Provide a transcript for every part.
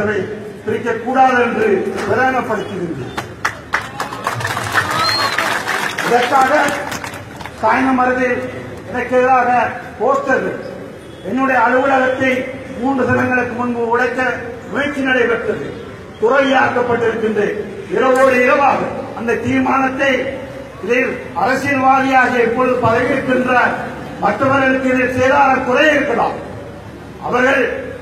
என்பதை பிரிக்கக்கூடாது என்று பிரகடனப்படுத்துகின்றேன் இதற்காக சாய்ந்த மருதில் எனக்கு எதிராக போஸ்டர்கள் என்னுடைய அலுவலகத்தை மூன்று தினங்களுக்கு முன்பு உடைக்க முயற்சி நடைபெற்றது துறையாக்கப்பட்டிருக்கின்றது இரவோடு இரவாக அந்த தீர்மானத்தை இதில் அரசியல்வாதியாக இப்பொழுது பதவியிருக்கின்ற மற்றவர்களுக்கு இதில் சேதார குறை இருக்கலாம் அவர்கள்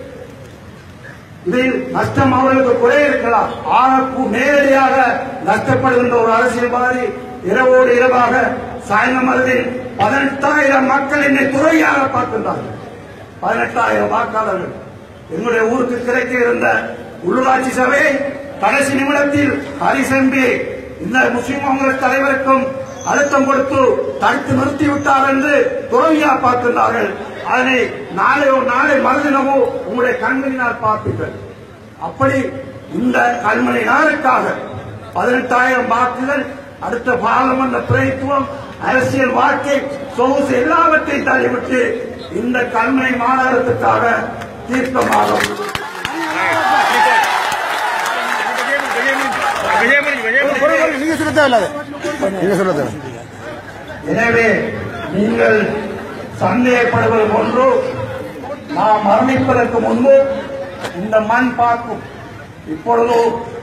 இதில் நஷ்டம் அவர்களுக்கு குறை இருக்கலாம் ஆனால் நேரடியாக நஷ்டப்படுகின்ற ஒரு அரசியல்வாதி இரவோடு இரவாக சாய்ந்த மருதில் பதினெட்டாயிரம் மக்கள் என்னை துறையாக பார்க்கின்றார்கள் பதினெட்டாயிரம் வாக்காளர்கள் எங்களுடைய ஊருக்கு கிடைக்க இருந்த உள்ளூராட்சி சபை கடைசி நிமிடத்தில் ஹரிசம்பி இந்த முஸ்லிம் காங்கிரஸ் தலைவருக்கும் அழுத்தம் கொடுத்து தடுத்து நிறுத்திவிட்டார் என்று துறவியா பார்க்கின்றார்கள் அதனை நாளையோ நாளை மறுதினமோ உங்களுடைய கண்களினால் பார்ப்பீர்கள் அப்படி இந்த கண்மணி நாளுக்காக பதினெட்டாயிரம் வாக்குகள் அடுத்த பாராளுமன்ற பிரதித்துவம் அரசியல் வாழ்க்கை சொகுசு எல்லாவற்றையும் தள்ளிவிட்டு இந்த கண்மணி மாநகரத்துக்காக தீர்க்கமாக நீங்க சொல்ல தேவையில்லாத நீங்க சொல்ல தேவை எனவே நீங்கள் சந்தேகப்படுவது போன்று நாம் மரணிப்பதற்கு முன்பு இந்த மண் பார்க்கும் இப்பொழுது